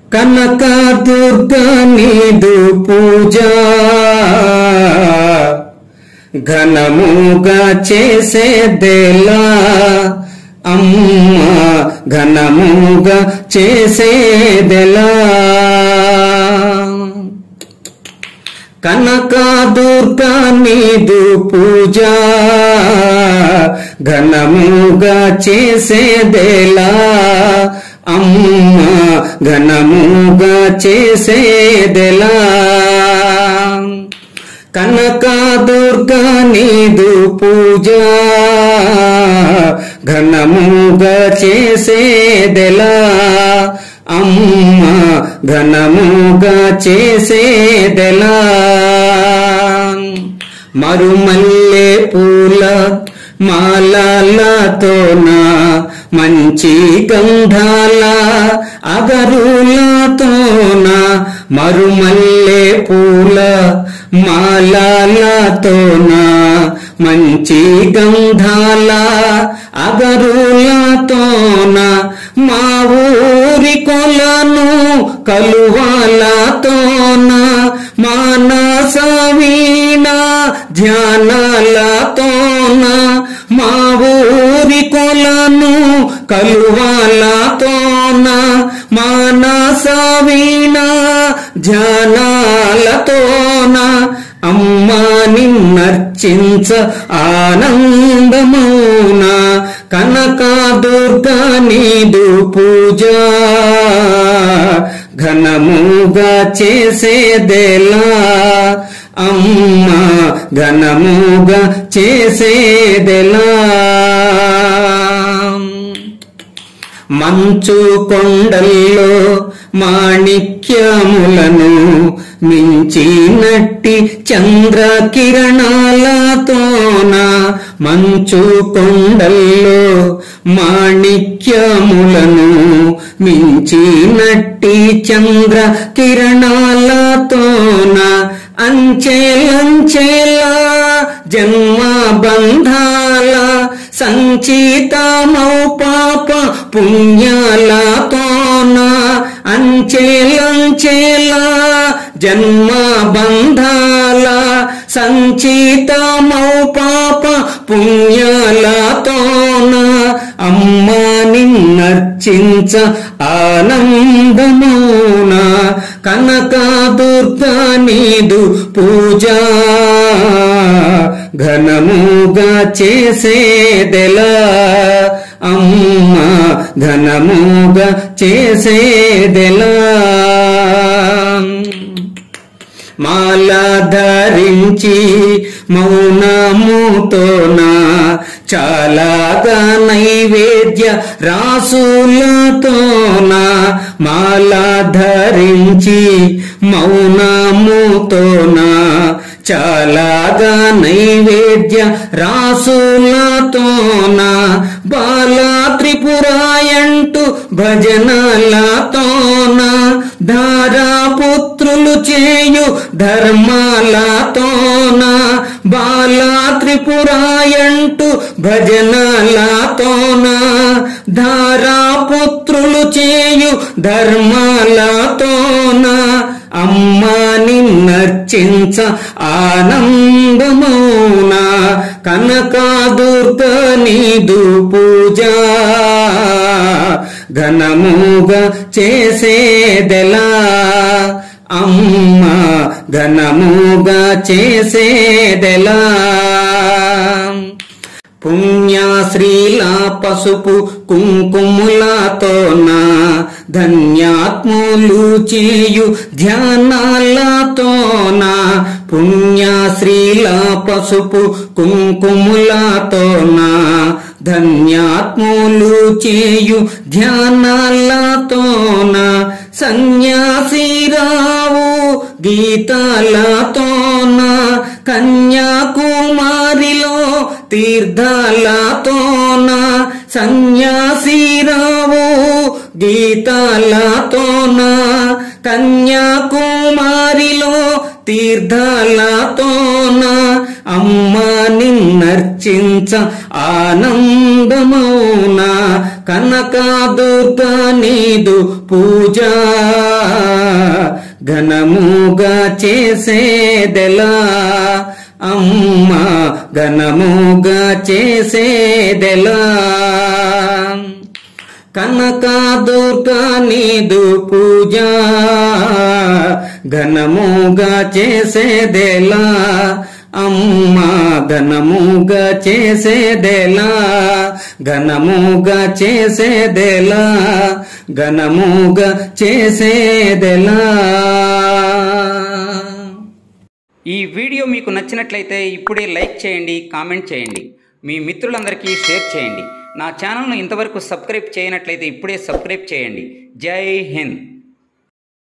కనక దుర్గా నీదు పూజ ఘనముగా చేసేదేలా అమ్మ ఘనముగా చేసేదెలా కనక దుర్గా నీదు పూజ ఘనముగా చేసేదేలా అమ్మ ఘనముగా చేసేదెలా కనక దుర్గా నీదు పూజ ఘనముగా చేసేదెలా అమ్మ ఘనముగా చేసేదెలా మరుమల్లె పూల మాలలతోన మంచి గంధాల అగరులతోన మరుమల్లె పూల మాలలతోన మంచి గంధాల అగరులతోన మా ఊరి కొలను కలువాలతోన మానస వీణ ధ్యానాలతోన మా ఊరి కొలను కలువాలతోన మానస వీణ ధ్యానాలతోన అమ్మా నిన్నర్చించ ఆనందమౌన కనక దుర్గా నీదు పూజ ఘనముగా చేసేదెలా అమ్మ ఘనముగా చేసేదెలా మంచు కొండల్లో మాణిక్యములను మించినట్టి చంద్ర కిరణాలతోన మంచు కొండల్లో మాణిక్యములను మించినట్టి చంద్ర కిరణాలతోన అంచెలంచెలా జన్మ బంధాల సంచితమౌ పాప పుణ్యాలతోన అంచెలంచెలా జన్మ బంధాల సంచితమౌ పాప పుణ్యాలతోన అమ్మ నిన్నర్చించ ఆనందమౌన కనక దుర్గా నీదు పూజ ఘనముగా చేసేదెలా అమ్మ ఘనముగా చేసేదెలా మాల ధరించి మౌనముతోన చాలాగా నైవేద్య రాసులతోన మాల ధరించి మౌనముతోన చాలాగా నైవేద్య రాసులతోన బాలా త్రిపురాయంటు భజనలతోన ధారాపుత్రులు చేయు ధర్మాలతోన బాలా త్రిపురాయంటు భజనలతోన ధారాపుత్రులు చేయు ధర్మాలతోన అమ్మ నిన్నర్చించ ఆనందమౌన కనక దుర్గ నీదు పూజ ఘనముగా చేసేదెలా అమ్మ ఘనముగా చేసేదెలా పుణ్యాశ్రీల పసుపు కుంకుములతోన ధన్యాత్ములు చేయు ధ్యానాలతోన పుణ్యాశ్రీల పసుపు కుంకుములతోన ధన్యాత్ములు చేయు ధ్యానాలతోన సన్యాసిరావు గీతాలతోన కన్యాకుమారిలో తీర్థాలతోన సన్యాసిరావు గీతాలతోన కన్యాకుమారిలో తీర్థాలతోన అమ్మ నిన్నర్చించ ఆనందమౌన కనకాదుర్గా నీదు పూజ ఘనముగా చేసేదెలా అమ్మ ఘనముగా చేసేదెలా కనకాదుర్గా నీదు పూజ ఘనముగా చేసేదెలా అమ్మ ఘనముగా చేసేదెలా ఘనముగా చేసేదెలా ఘనముగా చేసేదెలా ఈ వీడియో మీకు నచ్చినట్లయితే ఇప్పుడే లైక్ చేయండి కామెంట్ చేయండి మీ మిత్రులందరికీ షేర్ చేయండి నా ఛానల్ను ఇంతవరకు సబ్స్క్రైబ్ చేయనట్లయితే ఇప్పుడే సబ్స్క్రైబ్ చేయండి జై హింద్